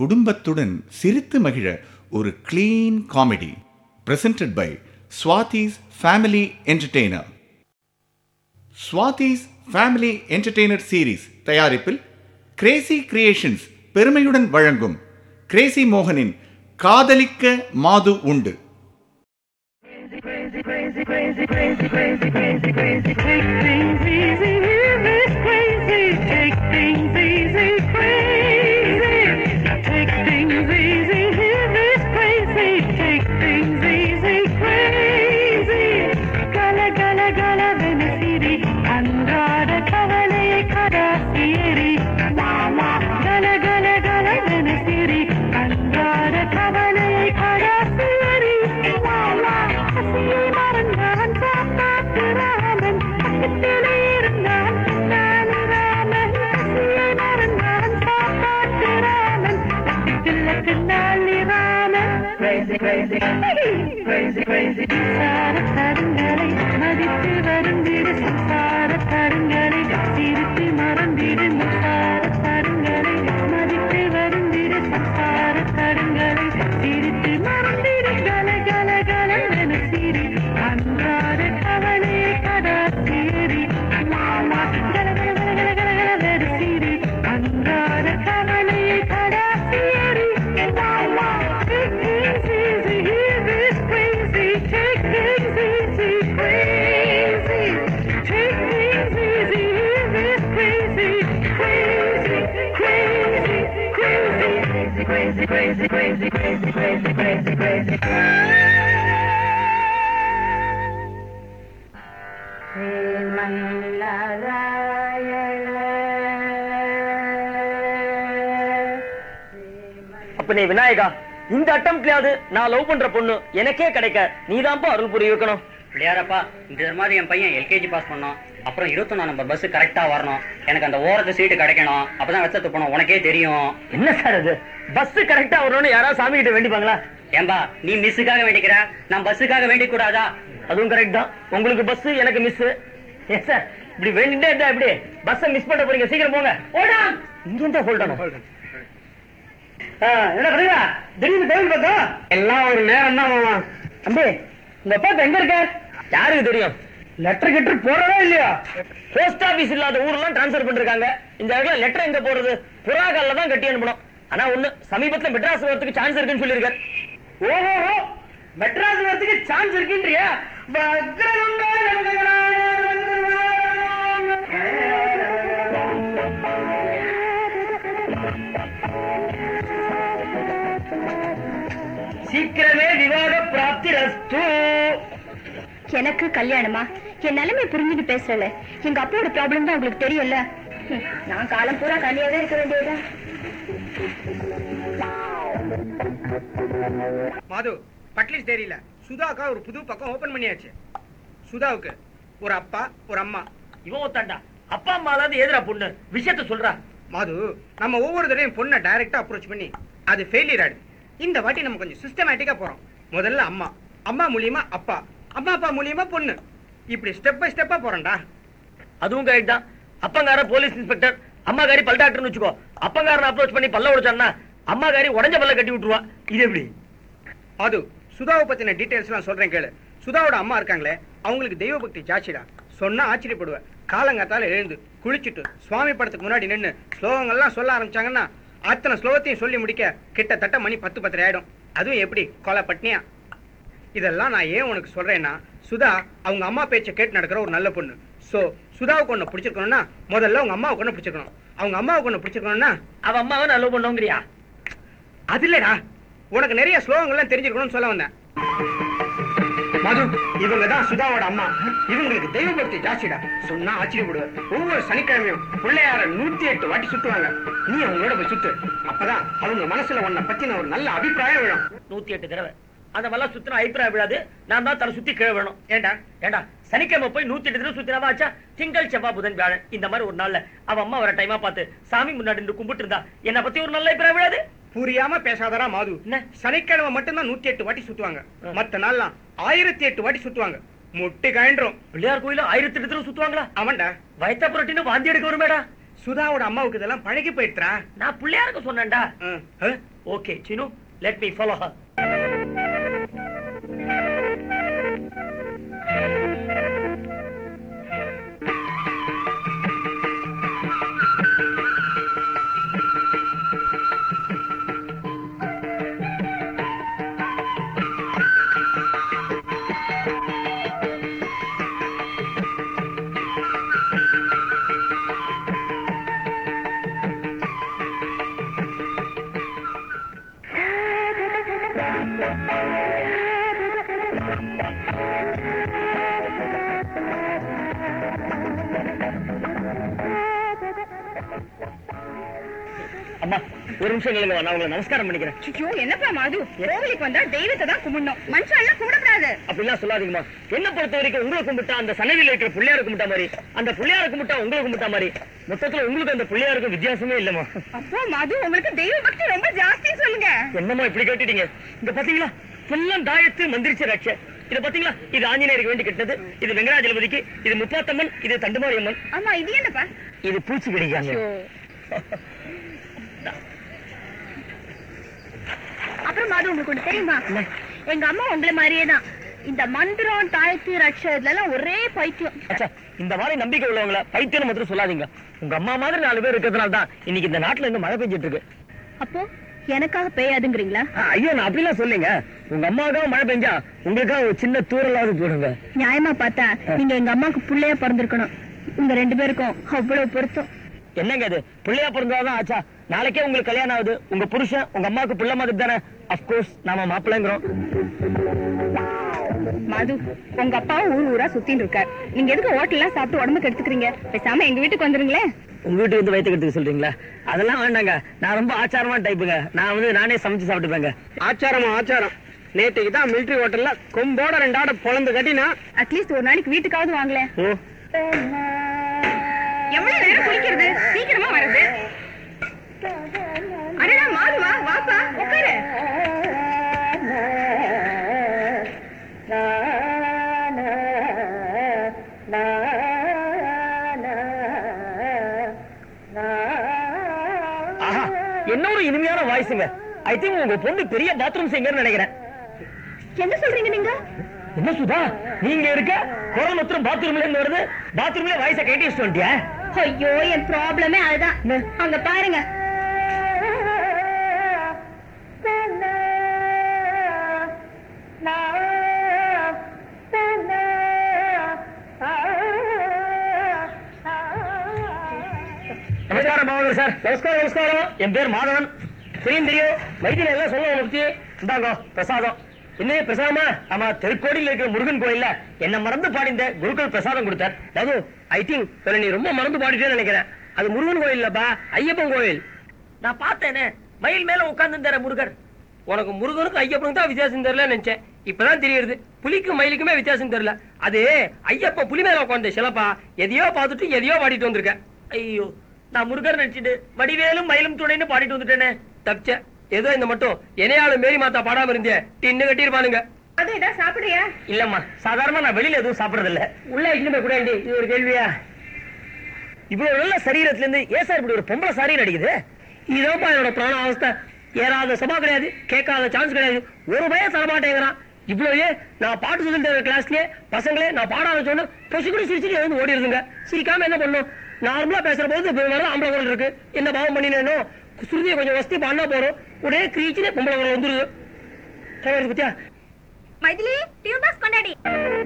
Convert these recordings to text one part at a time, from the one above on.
குடும்பத்துடன் சிரித்து மகிழ ஒரு clean comedy presented by Swathi's family entertainer Swathi's family entertainer series தயாரிப்பில் கிரேசி கிரியேஷன்ஸ் பெருமையுடன் வழங்கும் கிரேசி மோகனின் காதலிக்க மாது உண்டு அன்றாட கவலை கடாசியரி கல கல கல சிரி அன்றாட கவலை கடாசியரி பசியை மறந்தான் சாப்பாட்டு ராமன் பக்கத்திலே இருந்தான் நானு ராமன் பசியை மறந்தான் சாப்பாட்டு ராமன் பக்கத்தில் பின்னாலி Raman crazy crazy crazy crazy சார தருங்களை மதித்து வருந்திடு சம்சார தருங்களை சிரித்து மறந்திடு சார தருங்களை மதித்து வருந்திடு சம்சார தருங்களை சிரித்து மறந்திடு கல கல கல சிரி அன்றாட கவலை கடா சீரி மாமா கல கல கல கல கல கல வெறு சிரி அன்றாட கவலை கடா சீரி மாமா take things easy hear this crazy take things easy crazy take things easy hear this crazy crazy crazy crazy crazy crazy crazy crazy crazy crazy crazy அப்பனே விநாயகா இந்த அட்டம்ப்லயாவது நான் லவ் பண்ற பொண்ணு எனக்கே கிடைக்க நீதான்ப்பா அருள் புரிய வைக்கணும் பிள்ளையாரப்பா இந்த மாதிரி என் பையன் எல்கேஜி பாஸ் பண்ணோம் அப்புறம் இருபத்தொன்னா நம்பர் பஸ் கரெக்டா வரணும் எனக்கு அந்த ஓரத்து சீட்டு கிடைக்கணும் அப்பதான் வச்சத்து போனோம் உனக்கே தெரியும் என்ன சார் இது பஸ் கரெக்டா வரணும்னு யாராவது சாமி கிட்ட வேண்டிப்பாங்களா ஏன்பா நீ மிஸ்ஸுக்காக வேண்டிக்கிற நான் பஸ்ஸுக்காக வேண்டிக் கூடாதா அதுவும் கரெக்ட் தான் உங்களுக்கு பஸ் எனக்கு மிஸ் ஏன் சார் இப்படி வேண்டிட்டே இருந்தா எப்படி பஸ்ஸை மிஸ் பண்ண போறீங்க சீக்கிரம் போங்க ஓடா இங்க இருந்தா ஹோல்ட் ஆனும் என்ன பண்ணுங்க திடீர்னு கோவில் பக்கம் எல்லாம் ஒரு நேரம் தான் மாமா அம்பி உங்க அப்பா எங்க இருக்க யாருக்கு தெரியும் லெட்டர் கெட்டர் போறதா இல்லையா போஸ்ட் ஆபீஸ் இல்லாத ஊர்லாம் டிரான்ஸ்ஃபர் பண்ணிருக்காங்க இந்த இடத்துல லெட்டர் எங்க போறது புறாக்கால தான் கட்டி அனுப்பணும் ஆனா ஒண்ணு சமீபத்துல மெட்ராஸ் வரதுக்கு சான்ஸ் இருக்குன்னு சொல்லியிருக்காரு ஓஹோ மெட்ராஸ் வரதுக்கு சான்ஸ் இருக்குன்றியா வக்ரதுண்டா சீக்கிரமே விவாத பிராப்தி ரஸ்து எனக்கு கல்யாணமா என் நிலைமை புரிஞ்சுட்டு பேசல எங்க அப்பாவோட ப்ராப்ளம் தான் உங்களுக்கு தெரியும்ல ஹம், நான் காலம் பூரா கல்யாணம் இருக்க வேண்டியதா மாது பட்லிஸ் டேரியில சுதாக்கா ஒரு புது பக்கம் ஓபன் பண்ணியாச்சு சுதாவுக்கு ஒரு அப்பா ஒரு அம்மா இவன் ஒத்தாண்டா அப்பா அம்மாலாவது எதிரா பொண்ணு விஷயத்த சொல்றா மாது நம்ம ஒவ்வொரு தடவையும் பொண்ணை டைரக்டா அப்ரோச் பண்ணி அது ஃபெயிலியர் ஆயிடுது இந்த வாட்டி நம்ம கொஞ்சம் சிஸ்டமேட்டிக்கா போறோம் முதல்ல அம்மா அம்மா மூலியமா அப்பா அம்மா அப்பா மூலியமா பொண்ணு இப்படி ஸ்டெப் பை ஸ்டெப்பா போறோம்டா அதுவும் கரெக்ட் தான் அப்பங்கார போலீஸ் இன்ஸ்பெக்டர் அம்மாகாரி பல் டாக்டர்னு வச்சுக்கோ அப்பங்காரன் அப்ரோச் பண்ணி பல்ல உடைச்சான்னா அம்மாகாரி உடஞ்ச பல்ல கட்டி விட்டுருவா இது எப்படி அது சுதாவை பத்தின டீடைல்ஸ் எல்லாம் சொல்றேன் கேளு சுதாவோட அம்மா இருக்காங்களே அவங்களுக்கு தெய்வ பக்தி ஜாஸ்திடா சொன்னா ஆச்சரியப்படுவேன் காலங்காத்தால எழுந்து குளிச்சுட்டு சுவாமி படத்துக்கு முன்னாடி நின்னு ஸ்லோகங்கள்லாம் சொல்ல ஆரம்பிச்சாங்கன்னா அத்தனை ஸ்லோகத்தையும் சொல்லி முடிக்க கிட்டத்தட்ட மணி பத்து பத்தரை ஆயிடும் அதுவும் எப்படி கொலை பட்னியா இதெல்லாம் நான் ஏன் உனக்கு சொல்றேன்னா சுதா அவங்க அம்மா பேச்சை கேட்டு நடக்கிற ஒரு நல்ல பொண்ணு சோ சுதாவுக்கு ஒண்ணு பிடிச்சிருக்கணும்னா முதல்ல அவங்க அம்மாவுக்கு ஒண்ணு பிடிச்சிருக்கணும் அவங்க அம்மாவுக்கு ஒண்ணு பிடிச்சிருக்கணும்னா அவ அம்மாவை நல்ல பண்ணுங்கிறியா அது இல்லடா உனக்கு நிறைய ஸ்லோகங்கள்லாம் தெரிஞ்சிருக்கணும்னு சொல்ல வந்தேன் மது இவங்க தான் சுதாவோட அம்மா இவங்களுக்கு தெய்வ பக்தி ஜாஸ்திடா சொன்னா ஆச்சரியப்படுவேன் ஒவ்வொரு சனிக்கிழமையும் பிள்ளையார நூத்தி எட்டு வாட்டி சுத்துவாங்க நீ அவங்களோட போய் சுத்து அப்பதான் அவங்க மனசுல உன்னை பத்தின ஒரு நல்ல அபிப்பிராயம் விழும் நூத்தி எட்டு தடவை அந்த மாதிரிலாம் சுத்தின அபிப்பிராயம் விழாது நான் தான் தலை சுத்தி கீழே வேணும் ஏண்டா ஏண்டா சனிக்கிழமை போய் நூத்தி எட்டு தடவை சுத்தினாவா ஆச்சா திங்கள் செவ்வாய் புதன் வியாழன் இந்த மாதிரி ஒரு நாள்ல அவ அம்மா வர டைமா பார்த்து சாமி முன்னாடி இருந்து கும்பிட்டு இருந்தா என்ன பத்தி ஒரு நல்ல அபிப்பிராயம் விழாது புரியாம பேசாதடா மாது என்ன? சனிக்கிழமை மட்டும்தான் நூத்தி எட்டு வாட்டி சுத்துவாங்க மத்த நாள்லாம் ஆயிரத்தி எட்டு வாட்டி சுத்துவாங்க முட்டி கயன்றோம் பிள்ளையார் கோயில ஆயிரத்தி எட்டு தடவை சுத்துவாங்களா அவன்டா வயத்தா புரட்டின்னு வாந்தி எடுக்க வருமேடா சுதாவோட அம்மாவுக்கு இதெல்லாம் பழகி போயிட்டுறா நான் பிள்ளையாருக்கு சொன்னேன்டா ஆ. Okay Sinu let me follow her அம்மா ஒரு நிமிஷம் கேளுங்க நான் உங்களை நமஸ்காரம் பண்ணிக்கிறேன் ஐயோ என்னப்பா மாது கோவிலுக்கு வந்தா தெய்வத்தை தான் கும்பிடணும் மனுஷன் எல்லாம் கும்பிடக்கூடாது அப்படிலாம் சொல்லாதீங்கம்மா என்ன பொறுத்த வரைக்கும் உங்களை கும்பிட்டா அந்த சன்னதியில இருக்கிற பிள்ளையார கும்பிட்டா மாதிரி அந்த பிள்ளையார கும்பிட்டா உங்களை கும்பிட்டா மாதிரி மொத்தத்துல உங்களுக்கு அந்த பிள்ளையாருக்கும் வித்தியாசமே இல்லம்மா அப்போ மது உங்களுக்கு தெய்வ பக்தி ரொம்ப ஜாஸ்தி சொல்லுங்க என்னம்மா இப்படி கேட்டுட்டீங்க இந்த பாத்தீங்களா எல்லாம் தாயத்து மந்திரிச்ச ரட்ச இத பாத்தீங்களா இது ஆஞ்சநேயருக்கு வேண்டி கட்டது இது வெங்கடாஜலபதிக்கு இது முப்பாத்தம்மன் இது தண்டுமாரி அம்மன் ஆமா இது என்னப்பா இது பூச்சி கிடைக்காங்க அப்புறம் மாது உங்களுக்கு ஒண்ணு தெரியுமா எங்க அம்மா உங்களை மாதிரியே தான் இந்த மந்திரம் தாயத்து ரட்ச இதுல எல்லாம் ஒரே பைத்தியம் அச்சா இந்த மாதிரி நம்பிக்கை உள்ளவங்கள பைத்தியம் மட்டும் சொல்லாதீங்க உங்க அம்மா மாதிரி நாலு பேர் இருக்கிறதுனால தான் இன்னைக்கு இந்த நாட்டுல இருந்து மழை பெஞ்சிட்டு இருக்கு அப்போ எனக்காக பெய்யாதுங்கிறீங்களா ஆ, ஐயோ நான் அப்படிலாம் சொல்லுங்க உங்க அம்மாவுக்காக மழை பெஞ்சா உங்களுக்காக ஒரு சின்ன தூரலாவது போடுங்க நியாயமா பார்த்தா நீங்க எங்க அம்மாக்கு புள்ளையா பிறந்திருக்கணும் உங்க ரெண்டு பேருக்கும் அவ்வளவு பொருத்தம் என்னங்க அது பிள்ளையா பிறந்தாதான் ஆச்சா நாளைக்கே உங்களுக்கு கல்யாணம் ஆகுது உங்க புருஷன் உங்க அம்மாவுக்கு பிள்ளை மாதிரி தானே அப்கோர்ஸ் நாம மாப்பிள்ளைங்கிறோம் மது உங்க அப்பாவும் ஊர் ஊரா சுத்தின்னு இருக்கார் நீங்க எதுக்கு ஹோட்டல்லாம் சாப்பிட்டு உடம்புக்கு எடுத்துக்கிறீங்க பேசாம எங்க வீட்டுக்கு வந்துருங்களேன் உங்க வீட்டுக்கு வந்து வயிற்றுக்கிறதுக்கு சொல்றீங்களா அதெல்லாம் வேண்டாங்க நான் ரொம்ப ஆச்சாரமான டைப்புங்க நான் வந்து நானே சமைச்சு சாப்பிட்டுப்பேங்க ஆச்சாரமா ஆச்சாரம் நேற்றுக்கு தான் மிலிட்டரி ஹோட்டல்ல கொம்போட ரெண்டு ஆடை பொழந்து கட்டினா அட்லீஸ்ட் ஒரு நாளைக்கு வீட்டுக்காவது வாங்களேன் ஓ எவ்வளவு நேரம் குளிக்கிறது சீக்கிரமா வருது அடடா மாது வா வாப்பா உட்காரு ஆஹா என்ன ஒரு இனிமையான வாய்ஸுங்க ஐ திங்க் உங்க பொண்ணு பெரிய பாத்ரூம் சிங்கர்னு நினைக்கிறேன் என்ன சொல்றீங்க நீங்க என்ன சுதா நீங்க இருக்க குரல் மொத்தம் பாத்ரூம்ல இருந்து வருது பாத்ரூம்ல வாய்ஸ கேட்டி வச்சுட்டு வந்துட்டியா ஐயோ என் ப்ராப்ளமே அதுதான் அங்க பாருங்க நமஸ்காரம் பாவங்க சார் நமஸ்காரம் நமஸ்காரம் என் பேர் மாதவன் தெரியும் தெரியும் வைத்தியம் எல்லாம் சொல்ல பத்தி இந்தாங்க பிரசாதம் என்ன பிரசாதமா ஆமா தெருக்கோடியில் இருக்கிற முருகன் கோயில்ல என்ன மறந்து பாடிந்த குருக்கள் பிரசாதம் கொடுத்தார் அது ஐ திங்க் நீ ரொம்ப மறந்து பாடிட்டேன்னு நினைக்கிறேன் அது முருகன் கோயில் இல்லப்பா ஐயப்பன் கோயில் நான் பார்த்தேனே மயில் மேல உட்கார்ந்து முருகர் உனக்கு முருகனுக்கும் ஐயப்பனுக்கும் தான் வித்தியாசம் தெரியல நினைச்சேன் இப்பதான் தெரியுது புலிக்கும் மயிலுக்குமே வித்தியாசம் தெரியல அது ஐயப்ப புலி மேல உட்காந்து சிலப்பா எதையோ பார்த்துட்டு எதையோ பாடிட்டு வந்திருக்கேன் ஐயோ நான் முருகர் நினைச்சிட்டு வடிவேலும் மயிலும் துணைன்னு பாடிட்டு வந்துட்டேனே தப்பிச்ச ஏதோ இந்த மட்டும் என்னையாலும் மேரி மாத்தா பாடாம இருந்தே டின்னு கட்டியிருப்பானுங்க அது ஏதாவது சாப்பிடுறியா இல்லம்மா சாதாரணமா நான் வெளியில எதுவும் சாப்பிடறது இல்ல உள்ள இட்லி போய் கூட இது ஒரு கேள்வியா இவ்வளவு நல்ல சரீரத்துல இருந்து ஏன் சார் இப்படி ஒரு பொம்பளை சரீரம் அடிக்குது இதோப்பா என்னோட பிராண அவஸ்தை ஏறாத சபா கிடையாது கேட்காத சான்ஸ் கிடையாது ஒரு பயம் தரமாட்டேங்கிறான் இவ்வளவு நான் பாட்டு சொல்லிட்டு கிளாஸ்லயே பசங்களே நான் பாடாத சொன்ன பொசுக்குடி சிரிச்சுட்டு எழுந்து ஓடிடுதுங்க சிரிக்காம என்ன பண்ணும் நார்மலா பேசுற போது இப்ப வர ஆம்பளை குரல் இருக்கு என்ன பாவம் பண்ணினேனோ சுருதியை கொஞ்சம் வசதி பண்ணா போறோம் உடனே கிரீச்சினே பொம்பளை குரல் வந்துருது கேட்கறது பத்தியா மைதிலி டியூன் பாக்ஸ் கொண்டாடி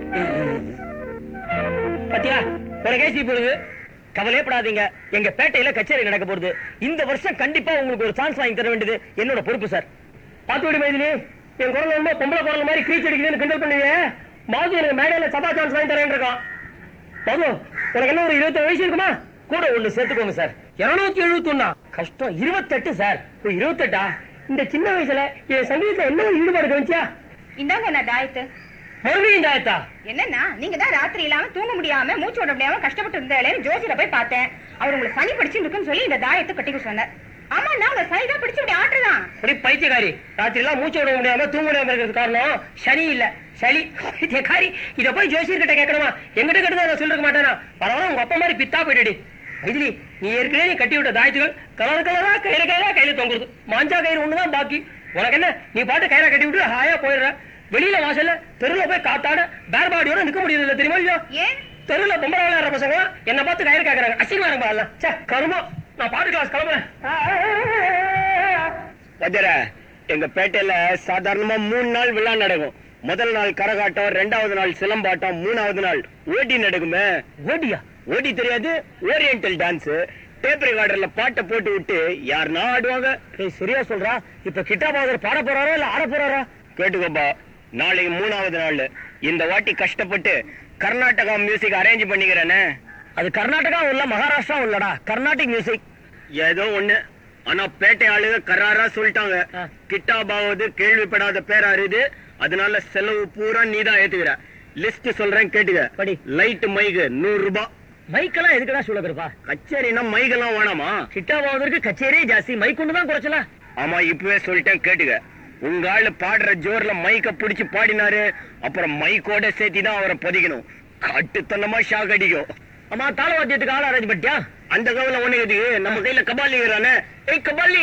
பாத்தியா உனக்கே சீப்பு வருது கவலையப்படாதீங்க எங்க பேட்டையில கச்சேரி நடக்க போகுது இந்த வருஷம் கண்டிப்பா உங்களுக்கு ஒரு சான்ஸ் வாங்கி தர வேண்டியது என்னோட பொறுப்பு சார் பாத்து விடு மைதினி என் குரல் ரொம்ப பொம்பளை குரல் மாதிரி கிரீச் அடிக்குதுன்னு கிண்டல் பண்ணுவீங்க மாது எனக்கு மேடையில சபா சான்ஸ் வாங்கி தரேன் இருக்கான் மது உனக்கு என்ன ஒரு இருபத்தி வயசு இருக்குமா கூட ஒண்ணு சேர்த்துக்கோங்க சார் இருநூத்தி எழுபத்தி ஒண்ணா கஷ்டம் இருபத்தெட்டு சார் ஓ, இருபத்தெட்டா இந்த சின்ன வயசுல என் சங்கீதத்துல என்ன ஒரு ஈடுபாடு கவனிச்சியா இந்தாங்க நான் தாயத்து மறுபடியும் தாயத்தா என்னன்னா நீங்க தான் ராத்திரி இல்லாம தூங்க முடியாம மூச்சு விட முடியாம கஷ்டப்பட்டு இருந்தாலேன்னு ஜோசியில போய் பார்த்தேன் அவர் உங்களுக்கு சனி பிடிச்சிருக்குன்னு சொல்லி இந்த தாயத்தை கட்டிக்க சொன்னார் ஆமா நான் உங்க சனி தான் பிடிச்சு இப்படி ஆட்டுதான் அப்படி பைத்தியக்காரி ராத்திரி எல்லாம் மூச்சு விட முடியாம தூங்க முடியாம இருக்கிறது காரணம் சனி இல்ல சளி பைத்தியக்காரி இத போய் ஜோசியர் கிட்ட கேட்கணுமா எங்கிட்ட கிட்ட நான் சொல்லிருக்க மாட்டேனா பரவாயில்ல உங்க அப்பா மாதிரி பித்தா போயிடுடி மைதிலி நீ ஏற்கனவே நீ கட்டி விட்ட தாயத்துகள் கலர் கலரா கயிறு கயிறா கையில தொங்குது மாஞ்சா கயிறு ஒண்ணுதான் பாக்கி உனக்கு என்ன நீ பாட்டு கயிறை கட்டி விட்டு ஹாயா போயிடுற வெளியில வாசல்ல தெருல போய் காத்தாட பேர் பாடியோட நிக்க முடியல தெரியுமா இல்லையா ஏன் தெருல பொம்பளை விளையாடுற பசங்க என்ன பார்த்து கயிறு கேக்குறாங்க அசிங்கமா இருப்பா எல்லாம் சே கருமம் நான் பாட்டு கிளாஸ் கிளம்புறேன் வஜர எங்க பேட்டையில சாதாரணமா மூணு நாள் விழா நடக்கும் முதல் நாள் கரகாட்டம் ரெண்டாவது நாள் சிலம்பாட்டம் மூணாவது நாள் ஓட்டி நடக்குமே ஓடியா ஓட்டி தெரியாது ஓரியன்டல் டான்ஸ் டேப் ரெக்கார்டர்ல பாட்டை போட்டு விட்டு யாருன்னா ஆடுவாங்க ஏய் சரியா சொல்றா இப்ப கிட்டா பாதர் பாட போறாரா இல்ல ஆட போறாரா கேட்டுக்கோப்பா நாளைக்கு மூணாவது நாள் இந்த வாட்டி கஷ்டப்பட்டு கர்நாடகா மியூசிக் அரேஞ்ச் பண்ணிக்கிறேனே அது கர்நாடகா இல்ல மகாராஷ்டிரா இல்லடா கர்நாடிக் மியூசிக் ஏதோ ஒண்ணு ஆனா பேட்டை ஆளுங்க கராரா சொல்லிட்டாங்க ஆ. கிட்டாபாவது கேள்விப்படாத பேரா இருக்குது அதனால செலவு பூரா நீதான் ஏத்துக்கிற லிஸ்ட் சொல்றேன் கேட்டுக்க படி. லைட் மைக்கு நூறு ரூபாய் மைக்கெல்லாம் எதுக்குடா சொல்லுகிறப்பா கச்சேரினா மைக்கெல்லாம் வேணாமா கிட்டா பாதருக்கு கச்சேரியே ஜாஸ்தி மைக் ஒன்று தான் குறைச்சலா ஆமா இப்பவே சொல்லிட்டேன் கேட்டுக்க உங்க ஆளு பாடுற ஜோர்ல மைக்க புடிச்சு பாடினாரு அப்புறம் மைக்கோட சேர்த்தி தான் அவரை பொதிக்கணும் கட்டுத்தனமா ஷாக் அடிக்கும் அம்மா தாளவாத்தியத்துக்கு ஆள் அரேஞ்ச் பண்ணிட்டியா அந்த கவலை ஒண்ணு எதுக்கு நம்ம கையில கபாலி இருக்கிறானே ஏய் கபாலி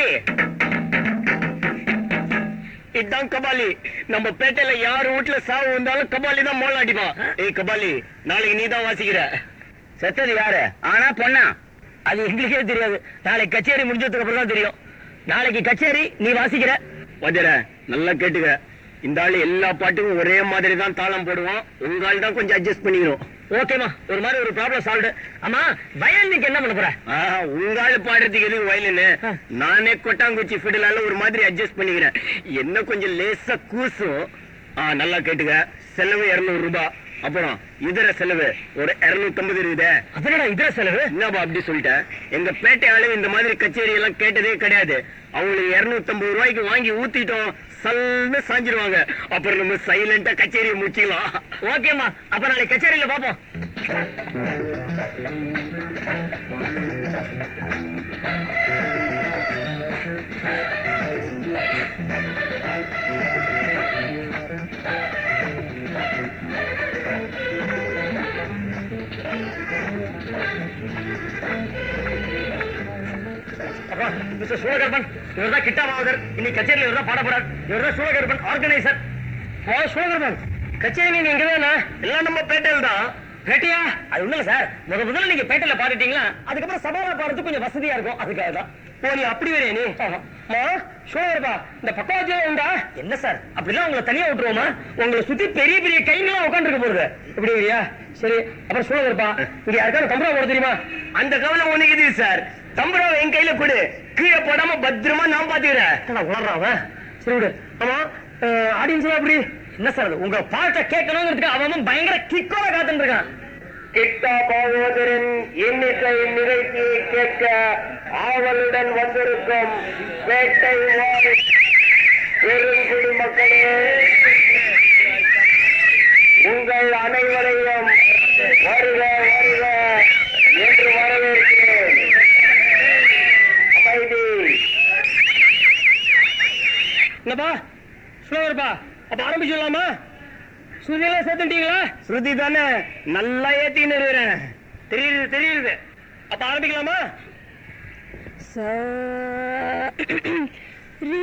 இதான் கபாலி நம்ம பேட்டையில யார் வீட்டுல சாவு வந்தாலும் கபாலி தான் மோளம் அடிப்பான் ஏய் கபாலி நாளைக்கு நீ தான் வாசிக்கிற செத்தது யாரு ஆனா பொண்ணா அது எங்களுக்கே தெரியாது நாளைக்கு கச்சேரி முடிஞ்சதுக்கு அப்புறம் தான் தெரியும் நாளைக்கு கச்சேரி நீ வாசிக்கிற வஜர நல்லா கேட்டுக்க இந்த ஆளு எல்லா பாட்டுக்கும் ஒரே மாதிரி தான் தாளம் போடுவான் உங்க ஆள் தான் கொஞ்சம் அட்ஜஸ்ட் பண்ணிக்கணும் ஓகேமா ஒரு மாதிரி ஒரு ப்ராப்ளம் சால்வ்டு அம்மா வயலுக்கு என்ன பண்ண போற ஆ, உங்க ஆளு பாடுறதுக்கு எதுக்கு வயலுன்னு நானே கொட்டாங்குச்சி ஃபிடலால ஒரு மாதிரி அட்ஜஸ்ட் பண்ணிக்கிறேன் என்ன கொஞ்சம் லேசா கூசும் ஆ, நல்லா கேட்டுக்க செலவு இருநூறு ரூபாய் அப்புறம் இதர செலவு ஒரு இருநூத்தி ஐம்பது இருக்குதே அதனடா இதர செலவு என்னப்பா அப்படி சொல்லிட்டேன் எங்க பேட்டை ஆளு இந்த மாதிரி கச்சேரி எல்லாம் கேட்டதே கிடையாது அவங்களுக்கு இருநூத்தி ஐம்பது ரூபாய்க்கு வாங்கி ஊத்திட்டோம் சல்னு சாஞ்சிருவாங்க அப்புறம் நம்ம சைலண்டா கச்சேரியை முடிச்சுக்கலாம் ஓகேம்மா அப்ப நாளைக்கு கச்சேரியில பாப்போம் அப்புறம் மிஸ்டர் சூழகர்பன் இவர் தான் கிட்டா மாவதர் இன்னைக்கு கச்சேரியில் இவர் தான் பாட போறார் இவர் தான் சூழகர்பன் ஆர்கனைசர் ஓ சூழகர்பன் கச்சேரி நீங்க இங்க தானே எல்லாம் நம்ம பேட்டையில் தான் பேட்டையா அது ஒண்ணும் இல்ல சார் முத முதல்ல நீங்க பேட்டையில பாடிட்டீங்களா அதுக்கப்புறம் சபால பாடுறதுக்கு கொஞ்சம் வசதியா இருக்கும் அதுக்காக தான் ஓ நீ அப்படி வரையா நீ மா சூழகர்பா இந்த பக்கவாத்தியம் உண்டா என்ன சார் அப்படிலாம் உங்களை தனியா விட்டுருவோமா உங்களை சுத்தி பெரிய பெரிய கைங்கெல்லாம் உட்காந்துருக்க போறது இப்படி வரியா சரி அப்புறம் சூழகர்பா இங்க யாருக்காவது கம்பரா போட தெரியுமா அந்த கவலை உனக்கு இது சார் தம்புராவை என் கையில கொடு கீழே போடாம பத்திரமா நான் பாத்துக்கிறேன் நான் உணர்றான் சரி விடு ஆமா ஆடியன்ஸ் அப்படி என்ன சார் அது? உங்க பாட்டை கேட்கணுங்கிறதுக்கு அவன் அவன் பயங்கர கிக்கோட காத்துட்டு இருக்கான் கிட்டா பாகவதரின் இன்னிசை நிகழ்ச்சியை கேட்க ஆவலுடன் வந்திருக்கும் வேட்டை வாழ் பெருங்குடி மக்களே உங்கள் அனைவரையும் வருக வருக என்று வரவேற்கிறேன் அமைதி என்னப்பா ஸ்லோவர்ப்பா அப்ப ஆரம்பிச்சிடலாமா சூரியெல்லாம் சேர்த்துட்டீங்களா ஸ்ருதி தானே நல்லா ஏத்தின்னு இருக்கிறேன் தெரியுது தெரியுது அப்ப ஆரம்பிக்கலாமா ச ரீ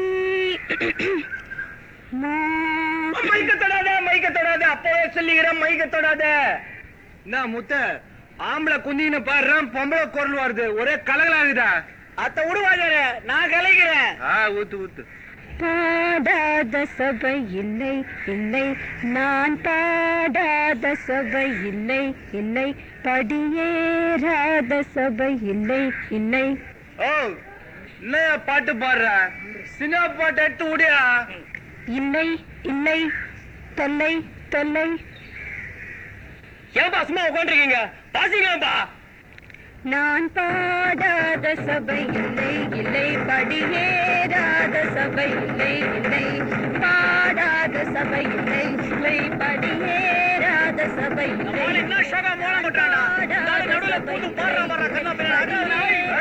மா மைக்க தொடாத மைக்க தொடாத அப்பவே சொல்லிக்கிறேன் மைக்க தொடாத என்ன முத்த ஆம்பளை குந்தின்னு பாடுறான் பொம்பளை குரல் வருது ஒரே கலகலாகுதா அத்த விடுவாங்க நான் கலைக்கிறேன் ஆ ஊத்து ஊத்து பாடாத சபை இல்லை இல்லை நான் பாடாத சபை இல்லை இல்லை படியேறாத சபை இல்லை இல்லை ஓ என்ன பாட்டு பாடுற சினிமா பாட்டு எடுத்து விடியா இல்லை இல்லை தொல்லை தொல்லை ஏன்பா சும்மா உட்காந்துருக்கீங்க வாசிக்கலாம்ப்பா நான் பாடாத சபை இல்லை இல்லை படியேறாத சபை இல்லை இல்லை பாடாத சபை இல்லை இல்லை படியேறாத சபை இல்லை என்ன ஷோகா மோளம் கொட்டானா நடுவுல பூந்து பாடுறா பாடுறா கண்ணா பிள்ளை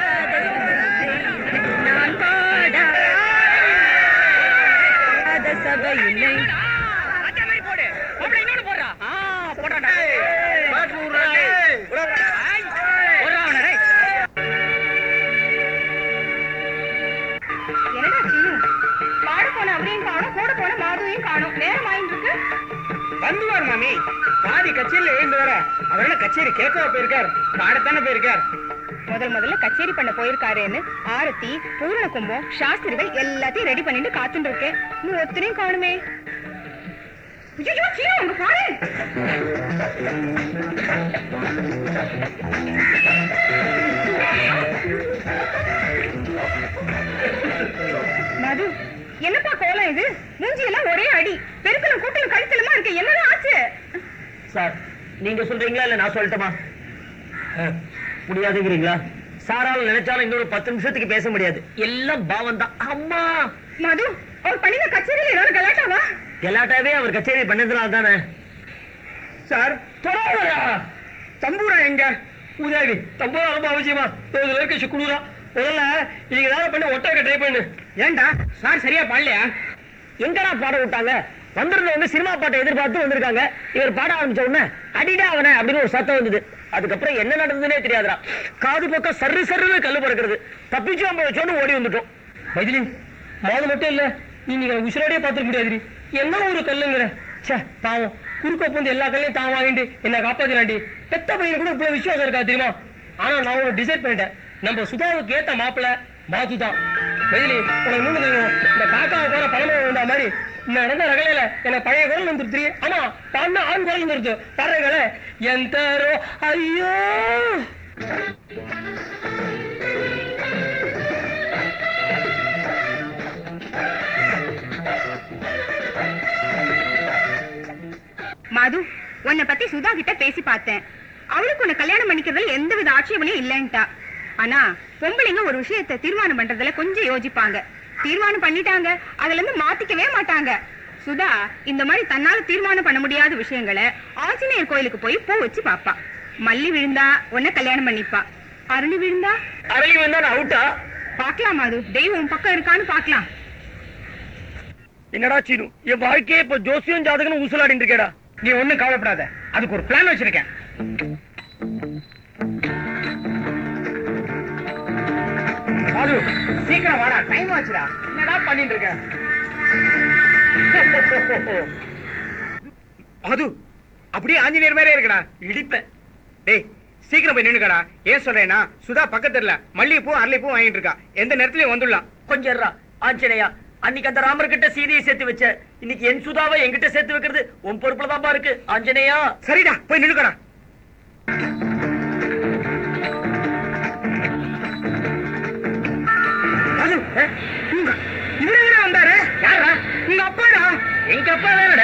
நான் பாடாத சபை இல்லை போடு அப்படி இன்னொன்னு போடுறா ஆ போடுறாடா பாட்டு விடுறா, ஏய். போடுறா அவனை, டேய். காணோம் நேரம் ஆயிட்டு இருக்கு வந்துவார் மாமி பாதி கச்சேரியில எழுந்து வர அவர் என்ன கச்சேரி கேட்கவா போயிருக்கார் பாடத்தானே போயிருக்கார் முதல் முதல்ல கச்சேரி பண்ண போயிருக்காருன்னு ஆரத்தி பூரண கும்பம் சாஸ்திரிகள் எல்லாத்தையும் ரெடி பண்ணிட்டு காத்துட்டு இருக்கேன் நீ ஒத்தனையும் காணுமே ஐயோ சீனு அங்க பாரு மது என்னப்பா கோலம் இது மூஞ்சி எல்லாம் ஒரே அடி பெருக்கலும் கூட்டலும் கழுத்தலுமா இருக்கு என்னதான் ஆச்சு சார் நீங்க சொல்றீங்களா இல்ல நான் சொல்லட்டுமா அஹ், முடியாதுங்கிறீங்களா சாரால் நினைச்சாலும் இன்னொரு பத்து நிமிஷத்துக்கு பேச முடியாது எல்லாம் பாவம் தான் அம்மா மது அவர் பண்ணின கச்சேரியில ஏதாவது கலாட்டாவா கலாட்டாவே அவர் கச்சேரி பண்ணதுனால தானே சார் தொடாதடா. தம்பூரா எங்க உதவி தம்பா ரொம்ப அவசியமா இதுல இருக்க சுக்குனூரா முதல்ல நீங்க ஏதாவது பண்ண ஒட்டாக்க ட்ரை பண்ணு ஏன்டா சார் சரியா பாடலையா எங்கடா பாட விட்டாங்க வந்திருந்தவங்க சினிமா பாட்டை எதிர்பார்த்து வந்திருக்காங்க இவர் பாட ஆரம்பிச்ச உடனே அடிடா அவனை அப்படின்னு ஒரு சத்தம் வந்தது அதுக்கப்புறம் என்ன நடந்ததுன்னே தெரியாதுடா காது பக்கம் சர்ரு சர்ருன்னு கல்லு பறக்கிறது தப்பிச்சு நம்ம வச்சோன்னு ஓடி வந்துட்டோம் மைதிலி மாது மட்டும் இல்ல நீ நீங்க உசிரோடய பார்த்துக்க முடியாது என்ன ஒரு கல்லுங்கிற ச்சே பாவம் குறுக்க வந்து எல்லா கல்லையும் தான் வாங்கிட்டு என்ன காப்பாத்தினாண்டி பெத்த பையன் கூட இவ்வளவு விசுவாசம் இருக்கா தெரியுமா ஆனா நான் உனக்கு டிசைட் பண்ணிட்டேன் நம்ம சுதாவுக்கு ஏத்த மாப்பிள்ள மாத்து தான் மைதிலி உனக்கு இன்னொன்னு தெரியும் இந்த காக்காவை போற பழமை வந்த மாதிரி நான் நடந்த ரகலையில எனக்கு பழைய குரல் வந்துருச்சு ஆமா பாடின ஆண் குரல் வந்துருச்சு பாடுறீங்களே எந்த ஐயோ மது உன்னை பத்தி சுதா கிட்ட பேசி பார்த்தேன் அவளுக்கு உன்னை கல்யாணம் பண்ணிக்கிறதுல எந்தவித ஆட்சேபனையும் இல்லைன்ட்டா ஆனா பொம்பளைங்க ஒரு விஷயத்தை தீர்மானம் பண்றதுல கொஞ்சம் யோசிப்பாங்க தீர்மானம் பண்ணிட்டாங்க அதுல இருந்து மாத்திக்கவே மாட்டாங்க சுதா இந்த மாதிரி தன்னால தீர்மானம் பண்ண முடியாத விஷயங்களை ஆஞ்சநேயர் கோயிலுக்கு போய் பூ வச்சு பாப்பா மல்லி விழுந்தா உன்னை கல்யாணம் பண்ணிப்பா அருளி விழுந்தா அரளி வந்தா நான் அவுட்டா பாக்கலாம் மது தெய்வம் உன் பக்கம் இருக்கான்னு பாக்கலாம் என்னடா சீனு என் வாழ்க்கையே இப்ப ஜோசியம் ஜாதகம் உசுலாடிட்டு இருக்கேடா நீ ஒண்ணும் கவலைப்படாத அதுக்கு ஒரு பிளான் வச்சிருக்கேன் பாலு சீக்கிரம் வாடா டைம் ஆச்சுடா என்னடா பண்ணிட்டு இருக்க அது அப்படியே ஆஞ்சநேயர் மாதிரியே இருக்கடா இடிப்பேன் டேய் சீக்கிரம் போய் நின்னுக்கடா ஏன் சொல்றேன்னா சுதா பக்கத்துல மல்லிகைப்பூ அரளிப்பூ வாங்கிட்டு இருக்கா எந்த நேரத்துலயும் வந்துடலாம் கொஞ்சம் இருடா. ஆஞ்சநேயா அன்னைக்கு அந்த ராமர் கிட்ட சீதையை சேர்த்து வச்ச இன்னைக்கு என் சுதாவை என்கிட்ட சேர்த்து வைக்கிறது உன் பொறுப்புல தான்ப்பா இருக்கு ஆஞ்சநேயா சரிடா போய் நின்னுக்கடா அது, ஏ, உங்க- இவரு எங்கடா வந்தாரு யாரா உங்க அப்பாடா எங்க அப்பா தானடா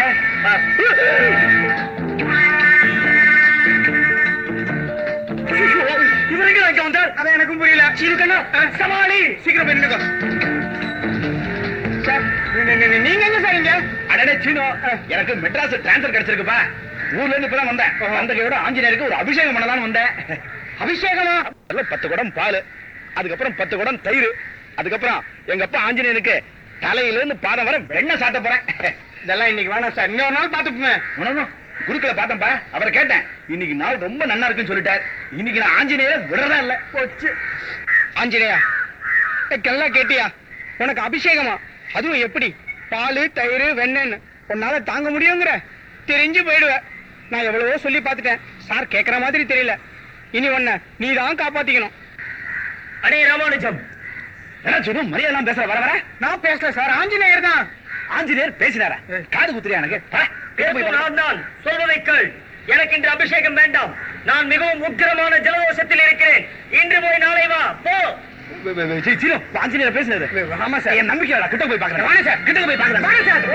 இவரு எங்க வைக்க வந்தார் அதான் எனக்கும் புரியல சீனுக்கண்ணா சமாளி சீக்கிரம் போய் நின்னுக்கோ சார், நீ- நீ- நீ- நீங்க எங்க சார் இங்க அடடே சீனோ எனக்கு மெட்ராஸ் டிரான்ஸ்ஃபர் கிடைச்சிருக்குப்பா ஊர்ல இருந்து இப்பதான் வந்தேன் வந்த கையோட ஆஞ்சநேயருக்கு ஒரு அபிஷேகம் பண்ணலாம்னு வந்தேன் அபிஷேகமா அதுல பத்து குடம் பால் அதுக்கப்புறம் பத்து குடம் தயிர் அதுக்கப்புறம் எங்க அப்பா ஆஞ்சநேயனுக்கு தலையில இருந்து பாதம் வர வெண்ணெய் சாட்ட போறேன் இதெல்லாம் இன்னைக்கு வேணாம் சார் இன்னொரு நாள் பாத்துப்போமே உணவும் குருக்களை பார்த்தேன்ப்பா அவரை கேட்டேன் இன்னைக்கு நாள் ரொம்ப நன்னா இருக்குன்னு சொல்லிட்டார் இன்னைக்கு நான் ஆஞ்சநேயரை விடுறதா இல்ல போச்சு ஆஞ்சநேயா எல்லாம் கேட்டியா உனக்கு அபிஷேகமா அதுவும் எப்படி பால் தயிர் வெண்ணெய்ன்னு உன்னால தாங்க முடியுங்கிற தெரிஞ்சு போயிடுவ நான் எவ்வளவோ சொல்லி பார்த்துட்டேன் சார் கேக்குற மாதிரி தெரியல இனி உன்னை நீ தான் காப்பாத்திக்கணும் அடே ராமானுஜம் என்ன சொல்லும் மரியாதை பேசுற வர வர நான் பேசல சார் ஆஞ்சநேயர் தான் ஆஞ்சநேயர் பேசினாரா காது குத்துறியா எனக்கு பா, கீழே போய் இப்போ பாரு. நான் தான் சொல்வதை கேள் எனக்கு இன்று அபிஷேகம் வேண்டாம் நான் மிகவும் உக்கிரமான ஜலதோஷத்தில் இருக்கிறேன் இன்று போய் நாளை வா போ வே- வே- வே- சீ- சீனு, ஆஞ்சநேயர் பேசுனது ஆமா சார் என் நம்பிக்கை இல்லடா, கிட்ட போய் பாக்குறேன் வாங்க சார் கிட்ட போய் பாக்குறேன் வாங்க சார்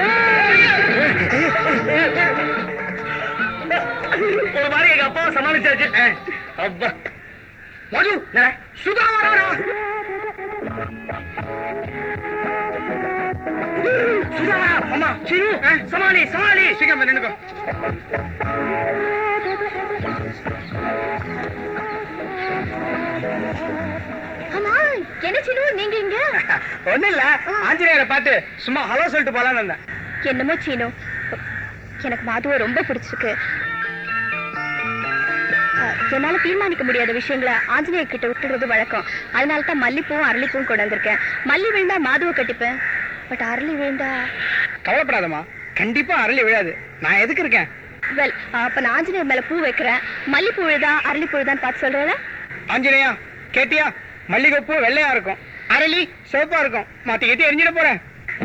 ஒரு மாதிரி எங்க அப்பாவை சமாளிச்சாச்சு அப்பா மது சுதா வரா சுதா அம்மா சிரு சமாளி சமாளி சீக்கிரம் நின்னுக்கோ ஆமா என்ன சின்ன நீங்க இங்க ஒண்ணு இல்ல ஆஞ்சநேயரை பார்த்து சும்மா ஹலோ சொல்லிட்டு போலான்னு வந்தேன் என்னமோ சீனு எனக்கு மாதுவை ரொம்ப பிடிச்சிருக்கு அஹ், என்னால தீர்மானிக்க முடியாத விஷயங்களை ஆஞ்சநேயர் கிட்ட விட்டுறது வழக்கம் அதனால தான் மல்லிப்பூவும் அரளிப்பூவும் கொண்டு வந்திருக்கேன் மல்லி விழுந்தா மாதுவை கட்டிப்பேன் பட் அரளி விழுந்தா கவலைப்படாதம்மா கண்டிப்பா அரளி விழாது நான் எதுக்கு இருக்கேன் வெல் அப்ப நான் ஆஞ்சநேயர் மேல பூ வைக்கிறேன் மல்லிப்பூ விழுதா அரளிப்பூ விழுதான்னு பார்த்து சொல்றேன் ஆஞ்சநேயா கேட்டியா மல்லிகைப்பூ வெள்ளையா இருக்கும் அரளி சிவப்பா இருக்கும் மாத்தி கட்டி எரிஞ்சிட போறேன்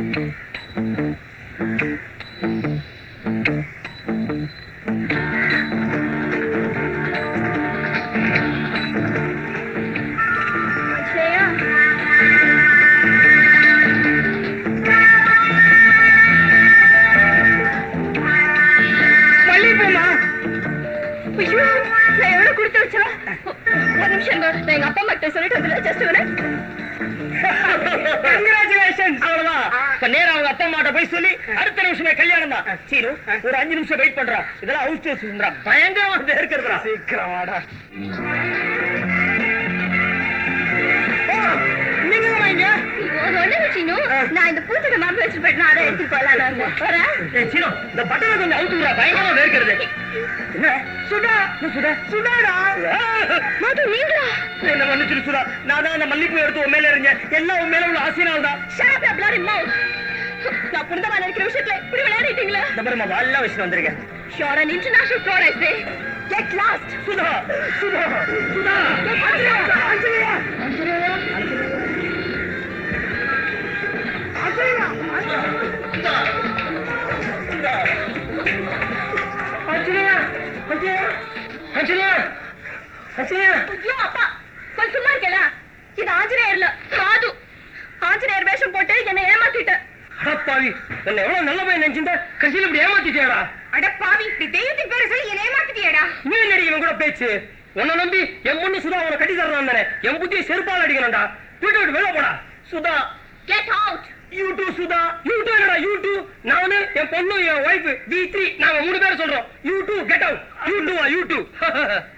மல்லிகைப்பூமா ஐயோ நான் எவ்வளவு கொடுத்து வச்சேன் ஒரு நிமிஷம் இருங்க. நான் எங்க அப்பா அம்மா கிட்ட சொல்லிட்டு வந்துடுறேன் ஜஸ்ட் ஒரு கங்க்ராச்சுலேஷன் அவ்வளவுதான் இப்ப நேரா அவங்க அப்பா அம்மாட்ட போய் சொல்லி அடுத்த நிமிஷமே கல்யாணம் தான் சீரு ஒரு அஞ்சு நிமிஷம் வெயிட் பண்றா இதெல்லாம் ஹவுஸ் டேஸ்ட்ரா பயங்கரமா இருக்கிறதா சீக்கிரம் வாடா நீங்க இங்க ஒண்ணு வச்சினு நான் இந்த பூச்சோட மரபு வச்சுட்டு போயிட்டு நான் அதை எடுத்துட்டு போகலாம் வரேன் ஏய், சீனு இந்த பட்டனை கொஞ்சம் அவுத்துறா பயங்கரமா வேர்க்கிறது என்ன சுடா சுடா சுடாடா மது நீங்களா என்ன மன்னிச்சிரு சுடா நான் தான் அந்த மல்லிப்பூ எடுத்து உன் மேல எறிஞ்சேன் எல்லாம் உன் மேல உள்ள ஆசையினால் தான் ஷாப் bloody mouth நான் புனிதமான இருக்கிற விஷயத்துல இப்படி விளையாடிட்டீங்களா இந்த மாதிரி நம்ம வால்லாம் வச்சுட்டு வந்திருக்கேன் You're an international florist, eh? Get lost! Sudha Sudha Sudha Get Anjaliya! Anjaliya! அஞ்சலியா அஞ்சலியா அஞ்சலியா அஞ்சலியா ஐயோ, அப்பா கொஞ்சம் சும்மா இருக்கேனா இது ஆஞ்சநேயர் இல்ல மாது ஆஞ்சநேயர் வேஷம் போட்டு என்னை ஏமாத்திட்ட அடப்பாவி என்ன எவ்வளவு நல்ல பையன் நினைச்சிருந்த கடைசியில் இப்படி ஏமாத்திட்டியாடா அட பாவி இப்படி தெய்வத்தின் பேரை சொல்லி என்னை ஏமாத்திட்டியேடா நீ நடிகணும் கூட பேச்சு உன்னை நம்பி என் பொண்ணு சுதா உன கட்டி தரலாம் தானே என் புத்தியை செருப்பால் அடிக்கணும்டா வீட்டை விட்டு வெளில போடா Sudha get out you too Sudha you too என்னடா யூ டூ நானு என் பொண்ணு என் ஒய்ஃப் வி த்ரீ நாங்க மூணு பேரும் சொல்றோம் you too get out you too you two